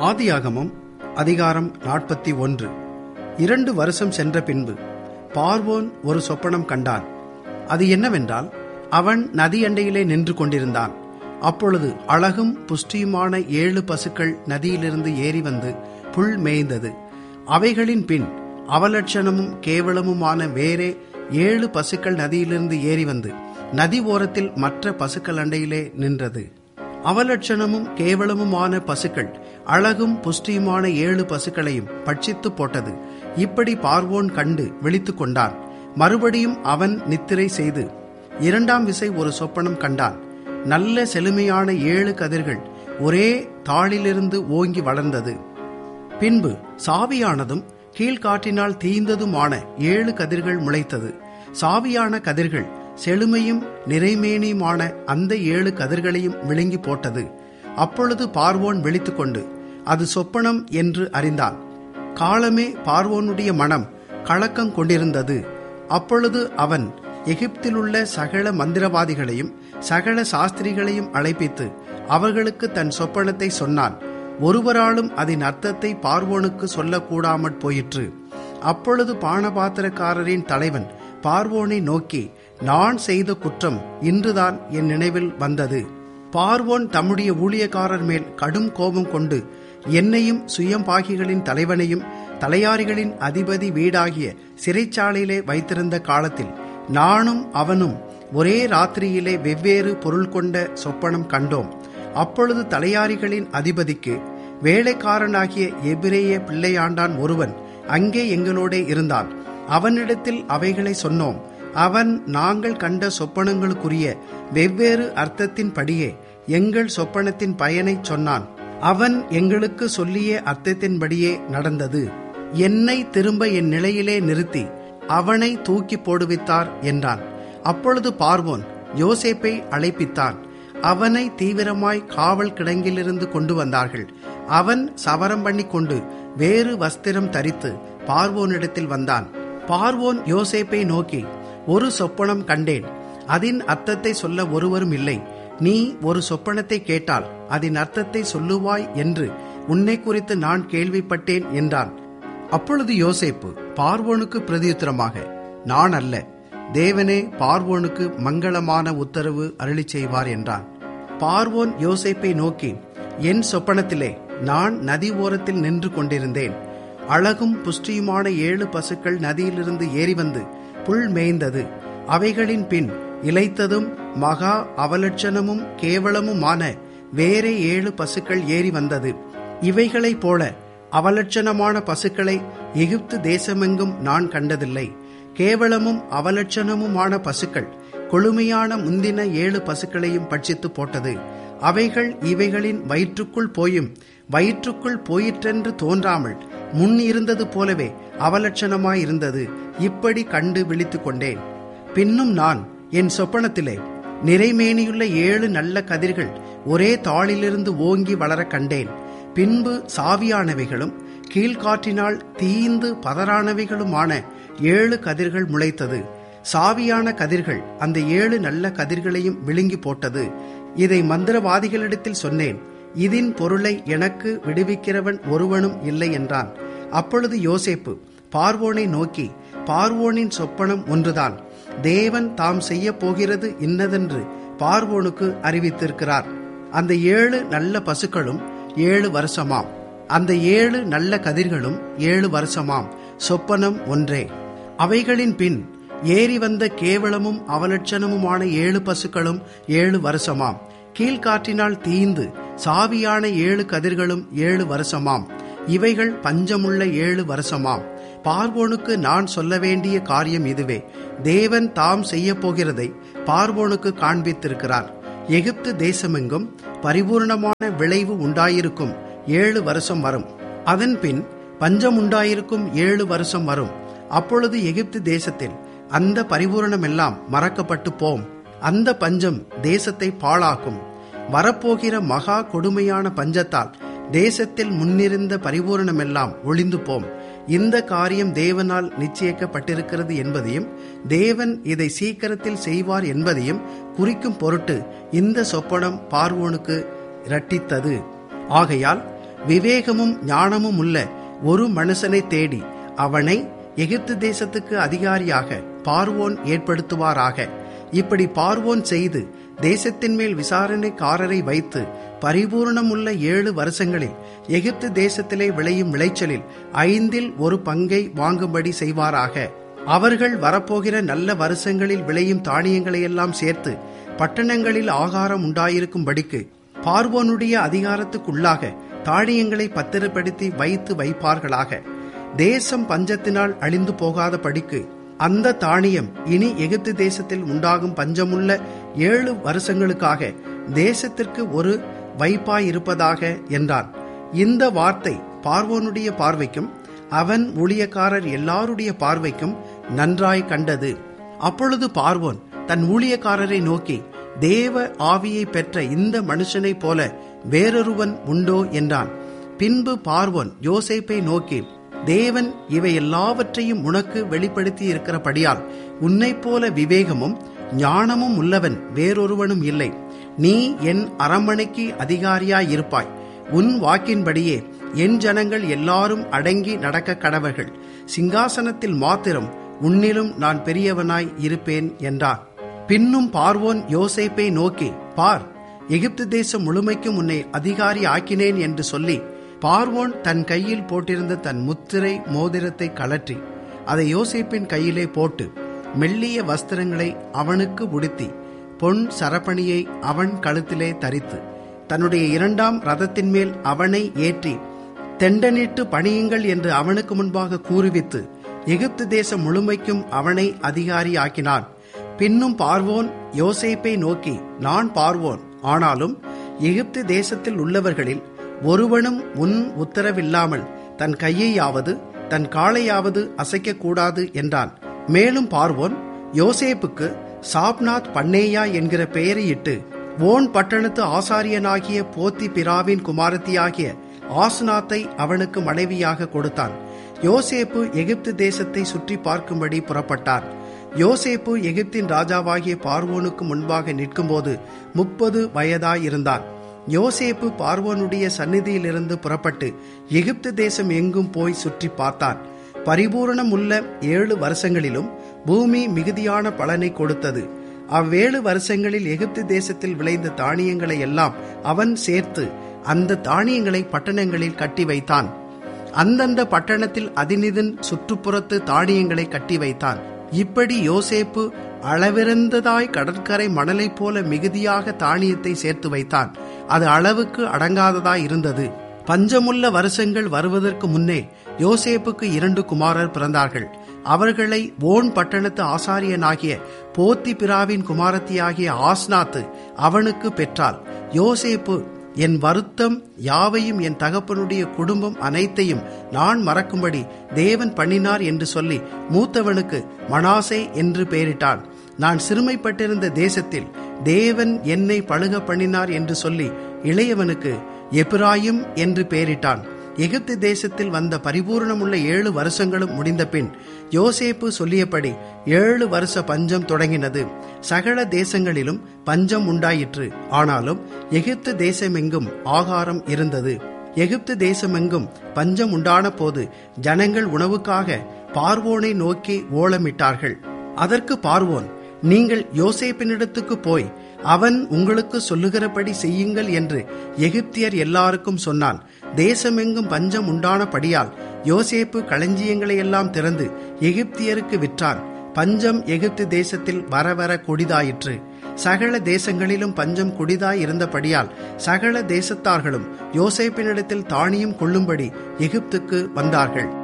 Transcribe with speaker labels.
Speaker 1: ஆதியாகமம் அதிகாரம் நாற்பத்தி ஒன்று இரண்டு வருஷம் சென்ற பின்பு பார்வோன் ஒரு சொப்பனம் கண்டான் அது என்னவென்றால் அவன் நதியண்டையிலே நின்று கொண்டிருந்தான் அப்பொழுது அழகும் புஷ்டியுமான ஏழு பசுக்கள் நதியிலிருந்து ஏறி வந்து புல் மேய்ந்தது அவைகளின் பின் அவலட்சணமும் கேவலமுமான வேறே ஏழு பசுக்கள் நதியிலிருந்து ஏறி வந்து நதி ஓரத்தில் மற்ற பசுக்கள் அண்டையிலே நின்றது அவலட்சணமும் கேவலமுமான பசுக்கள் அழகும் புஷ்டியுமான ஏழு பசுக்களையும் பட்சித்து போட்டது இப்படி பார்வோன் கண்டு விழித்து கொண்டான் மறுபடியும் அவன் நித்திரை செய்து இரண்டாம் விசை ஒரு சொப்பனம் கண்டான் நல்ல செழுமையான ஏழு கதிர்கள் ஒரே தாளிலிருந்து ஓங்கி வளர்ந்தது பின்பு சாவியானதும் கீழ்காற்றினால் தீய்ந்ததுமான ஏழு கதிர்கள் முளைத்தது சாவியான கதிர்கள் செழுமையும் நிறைமேனியுமான அந்த ஏழு கதிர்களையும் விழுங்கி போட்டது அப்பொழுது பார்வோன் விழித்துக்கொண்டு அது சொப்பனம் என்று அறிந்தான் காலமே பார்வோனுடைய மனம் கலக்கம் கொண்டிருந்தது அப்பொழுது அவன் எகிப்திலுள்ள சகல மந்திரவாதிகளையும் சகல சாஸ்திரிகளையும் அழைப்பித்து அவர்களுக்கு தன் சொப்பனத்தை சொன்னான் ஒருவராலும் அதன் அர்த்தத்தை பார்வோனுக்கு சொல்லக்கூடாமற் போயிற்று அப்பொழுது பானபாத்திரக்காரரின் தலைவன் பார்வோனை நோக்கி நான் செய்த குற்றம் இன்றுதான் என் நினைவில் வந்தது பார்வோன் தம்முடைய ஊழியக்காரர் மேல் கடும் கோபம் கொண்டு என்னையும் சுயம்பாகிகளின் தலைவனையும் தலையாரிகளின் அதிபதி வீடாகிய சிறைச்சாலையிலே வைத்திருந்த காலத்தில் நானும் அவனும் ஒரே ராத்திரியிலே வெவ்வேறு பொருள் கொண்ட சொப்பனம் கண்டோம் அப்பொழுது தலையாரிகளின் அதிபதிக்கு வேலைக்காரனாகிய எபிரேய பிள்ளையாண்டான் ஒருவன் அங்கே எங்களோட இருந்தான் அவனிடத்தில் அவைகளை சொன்னோம் அவன் நாங்கள் கண்ட சொப்பனங்களுக்குரிய வெவ்வேறு அர்த்தத்தின் படியே எங்கள் சொப்பனத்தின் பயனை சொன்னான் அவன் எங்களுக்கு சொல்லிய அர்த்தத்தின்படியே நடந்தது என்னை திரும்ப என் நிலையிலே நிறுத்தி அவனை தூக்கி போடுவித்தார் என்றான் அப்பொழுது பார்வோன் யோசேப்பை அழைப்பித்தான் அவனை தீவிரமாய் காவல் கிடங்கிலிருந்து கொண்டு வந்தார்கள் அவன் சவரம் பண்ணி கொண்டு வேறு வஸ்திரம் தரித்து பார்வோனிடத்தில் வந்தான் பார்வோன் யோசேப்பை நோக்கி ஒரு சொப்பனம் கண்டேன் அதன் அர்த்தத்தை சொல்ல ஒருவரும் இல்லை நீ ஒரு சொப்பனத்தை கேட்டால் அதன் அர்த்தத்தை சொல்லுவாய் என்று உன்னை குறித்து நான் கேள்விப்பட்டேன் என்றான் அப்பொழுது யோசேப்பு பார்வோனுக்கு பிரதியுத்தரமாக நான் அல்ல தேவனே பார்வோனுக்கு மங்களமான உத்தரவு அருளி செய்வார் என்றான் பார்வோன் யோசேப்பை நோக்கி என் சொப்பனத்திலே நான் நதி ஓரத்தில் நின்று கொண்டிருந்தேன் அழகும் புஷ்டியுமான ஏழு பசுக்கள் நதியிலிருந்து ஏறி வந்து புல் மேய்ந்தது அவைகளின் பின் இலைத்ததும் மகா அவலட்சணமும் கேவலமுமான வேறே ஏழு பசுக்கள் ஏறி வந்தது இவைகளைப் போல அவலட்சணமான பசுக்களை எகிப்து தேசமெங்கும் நான் கண்டதில்லை கேவலமும் அவலட்சணமுமான பசுக்கள் கொழுமையான முந்தின ஏழு பசுக்களையும் பட்சித்து போட்டது அவைகள் இவைகளின் வயிற்றுக்குள் போயும் வயிற்றுக்குள் போயிற்றென்று தோன்றாமல் முன் இருந்தது போலவே அவலட்சணமாயிருந்தது இப்படி கண்டு விழித்து கொண்டேன் பின்னும் நான் என் சொப்பனத்திலே நிறைமேனியுள்ள ஏழு நல்ல கதிர்கள் ஒரே தாளிலிருந்து ஓங்கி வளர கண்டேன் பின்பு சாவியானவைகளும் கீழ்காற்றினால் தீந்து பதறானவைகளுமான ஏழு கதிர்கள் முளைத்தது சாவியான கதிர்கள் அந்த ஏழு நல்ல கதிர்களையும் விழுங்கி போட்டது இதை மந்திரவாதிகளிடத்தில் சொன்னேன் இதன் பொருளை எனக்கு விடுவிக்கிறவன் ஒருவனும் இல்லை என்றான் அப்பொழுது யோசேப்பு பார்வோனை நோக்கி பார்வோனின் சொப்பனம் ஒன்றுதான் தேவன் தாம் செய்ய போகிறது இன்னதென்று பார்வோனுக்கு அறிவித்திருக்கிறார் அந்த ஏழு நல்ல பசுக்களும் ஏழு வருஷமாம் அந்த ஏழு நல்ல கதிர்களும் ஏழு வருஷமாம் சொப்பனம் ஒன்றே அவைகளின் பின் ஏறி வந்த கேவலமும் அவலட்சணமுமான ஏழு பசுக்களும் ஏழு வருஷமாம் கீழ்காற்றினால் தீந்து சாவியான ஏழு கதிர்களும் ஏழு வருஷமாம் இவைகள் பஞ்சமுள்ள ஏழு வருஷமாம் பார்வோனுக்கு நான் சொல்ல வேண்டிய காரியம் இதுவே தேவன் தாம் செய்ய போகிறதை பார்வோனுக்கு காண்பித்திருக்கிறார் எகிப்து தேசமெங்கும் பரிபூர்ணமான விளைவு உண்டாயிருக்கும் ஏழு வருஷம் வரும் அதன் பின் பஞ்சம் உண்டாயிருக்கும் ஏழு வருஷம் வரும் அப்பொழுது எகிப்து தேசத்தில் அந்த பரிபூரணமெல்லாம் மறக்கப்பட்டு போம் அந்த பஞ்சம் தேசத்தை பாழாக்கும் வரப்போகிற மகா கொடுமையான பஞ்சத்தால் தேசத்தில் முன்னிருந்த பரிபூரணமெல்லாம் ஒளிந்து போம் இந்த காரியம் தேவனால் நிச்சயிக்கப்பட்டிருக்கிறது என்பதையும் தேவன் இதை சீக்கிரத்தில் செய்வார் என்பதையும் குறிக்கும் பொருட்டு இந்த சொப்பனம் பார்வோனுக்கு இரட்டித்தது ஆகையால் விவேகமும் ஞானமும் உள்ள ஒரு மனுஷனை தேடி அவனை எகிப்து தேசத்துக்கு அதிகாரியாக பார்வோன் ஏற்படுத்துவாராக இப்படி பார்வோன் செய்து தேசத்தின் மேல் விசாரணைக்காரரை வைத்து பரிபூர்ணமுள்ள ஏழு வருஷங்களில் எகிப்து தேசத்திலே விளையும் விளைச்சலில் ஐந்தில் ஒரு பங்கை வாங்கும்படி செய்வாராக அவர்கள் வரப்போகிற நல்ல வருஷங்களில் விளையும் தானியங்களையெல்லாம் சேர்த்து பட்டணங்களில் ஆகாரம் உண்டாயிருக்கும்படிக்கு பார்வோனுடைய அதிகாரத்துக்குள்ளாக தானியங்களை பத்திரப்படுத்தி வைத்து வைப்பார்களாக தேசம் பஞ்சத்தினால் அழிந்து போகாத படிக்கு அந்த தானியம் இனி எகிப்து தேசத்தில் உண்டாகும் பஞ்சமுள்ள ஏழு வருஷங்களுக்காக தேசத்திற்கு ஒரு வைப்பாயிருப்பதாக என்றான் இந்த வார்த்தை பார்வோனுடைய பார்வைக்கும் அவன் ஊழியக்காரர் எல்லாருடைய பார்வைக்கும் நன்றாய் கண்டது அப்பொழுது பார்வோன் தன் ஊழியக்காரரை நோக்கி தேவ ஆவியை பெற்ற இந்த மனுஷனைப் போல வேறொருவன் உண்டோ என்றான் பின்பு பார்வோன் யோசேப்பை நோக்கி தேவன் இவை எல்லாவற்றையும் உனக்கு வெளிப்படுத்தி இருக்கிறபடியால் உன்னைப் போல விவேகமும் ஞானமும் உள்ளவன் வேறொருவனும் இல்லை நீ என் அரண்மனைக்கு அதிகாரியாயிருப்பாய் உன் வாக்கின்படியே என் ஜனங்கள் எல்லாரும் அடங்கி நடக்க கடவர்கள் சிங்காசனத்தில் மாத்திரம் உன்னிலும் நான் பெரியவனாய் இருப்பேன் என்றார் பின்னும் பார்வோன் யோசேப்பை நோக்கி பார் எகிப்து தேசம் முழுமைக்கும் உன்னை அதிகாரி ஆக்கினேன் என்று சொல்லி பார்வோன் தன் கையில் போட்டிருந்த தன் முத்திரை மோதிரத்தை கலற்றி அதை யோசேப்பின் கையிலே போட்டு மெல்லிய வஸ்திரங்களை அவனுக்கு உடுத்தி பொன் சரப்பணியை அவன் கழுத்திலே தரித்து தன்னுடைய இரண்டாம் ரதத்தின் மேல் அவனை ஏற்றி தெண்டனிட்டு பணியுங்கள் என்று அவனுக்கு முன்பாக கூறுவித்து எகிப்து தேசம் முழுமைக்கும் அவனை அதிகாரி ஆக்கினான் பின்னும் பார்வோன் யோசேப்பை நோக்கி நான் பார்வோன் ஆனாலும் எகிப்து தேசத்தில் உள்ளவர்களில் ஒருவனும் உன் உத்தரவில்லாமல் தன் கையையாவது தன் காலையாவது அசைக்கக்கூடாது என்றான் மேலும் பார்வோன் யோசேப்புக்கு சாப்நாத் பண்ணேயா என்கிற பெயரையிட்டு ஓன் பட்டணத்து ஆசாரியனாகிய போத்தி பிராவின் குமாரத்தியாகிய ஆஸ்நாத்தை அவனுக்கு மனைவியாக கொடுத்தான் யோசேப்பு எகிப்து தேசத்தை சுற்றி பார்க்கும்படி புறப்பட்டார் யோசேப்பு எகிப்தின் ராஜாவாகிய பார்வோனுக்கு முன்பாக நிற்கும்போது முப்பது வயதாயிருந்தான் யோசேப்பு பார்வோனுடைய சந்நிதியிலிருந்து புறப்பட்டு எகிப்து தேசம் எங்கும் போய் சுற்றி பார்த்தான் பரிபூரணம் உள்ள ஏழு வருஷங்களிலும் பூமி மிகுதியான பலனை கொடுத்தது அவ்வேழு வருஷங்களில் எகிப்து தேசத்தில் விளைந்த தானியங்களை எல்லாம் அவன் சேர்த்து அந்த தானியங்களை பட்டணங்களில் கட்டி வைத்தான் அந்தந்த பட்டணத்தில் அதினிதன் சுற்றுப்புறத்து தானியங்களை கட்டி வைத்தான் இப்படி யோசேப்பு அளவிறந்ததாய் கடற்கரை மணலைப் போல மிகுதியாக தானியத்தை சேர்த்து வைத்தான் அது அளவுக்கு அடங்காததாய் இருந்தது பஞ்சமுள்ள வருஷங்கள் வருவதற்கு முன்னே யோசேப்புக்கு இரண்டு குமாரர் பிறந்தார்கள் அவர்களை ஓன் பட்டணத்து ஆசாரியனாகிய போத்தி பிராவின் குமாரத்தியாகிய ஆஸ்நாத்து அவனுக்கு பெற்றாள் யோசேப்பு என் வருத்தம் யாவையும் என் தகப்பனுடைய குடும்பம் அனைத்தையும் நான் மறக்கும்படி தேவன் பண்ணினார் என்று சொல்லி மூத்தவனுக்கு மனாசே என்று பெயரிட்டான் நான் சிறுமைப்பட்டிருந்த தேசத்தில் தேவன் என்னை பழுக பண்ணினார் என்று சொல்லி இளையவனுக்கு எப்ராயிம் என்று பெயரிட்டான் எகிப்து தேசத்தில் வந்த பரிபூர்ணமுள்ள ஏழு வருஷங்களும் முடிந்த பின் யோசேப்பு சொல்லியபடி ஏழு வருஷ பஞ்சம் தொடங்கினது சகல தேசங்களிலும் பஞ்சம் உண்டாயிற்று ஆனாலும் எகிப்து தேசமெங்கும் ஆகாரம் இருந்தது எகிப்து தேசமெங்கும் பஞ்சம் உண்டான போது ஜனங்கள் உணவுக்காக பார்வோனை நோக்கி ஓலமிட்டார்கள் அதற்கு பார்வோன் நீங்கள் யோசேப்பினிடத்துக்கு போய் அவன் உங்களுக்கு சொல்லுகிறபடி செய்யுங்கள் என்று எகிப்தியர் எல்லாருக்கும் சொன்னான் தேசமெங்கும் பஞ்சம் உண்டானபடியால் யோசேப்பு களஞ்சியங்களை எல்லாம் திறந்து எகிப்தியருக்கு விற்றான் பஞ்சம் எகிப்து தேசத்தில் வர வர கொடிதாயிற்று சகல தேசங்களிலும் பஞ்சம் கொடிதாய் இருந்தபடியால் சகல தேசத்தார்களும் யோசேப்பினிடத்தில் தானியம் கொள்ளும்படி எகிப்துக்கு வந்தார்கள்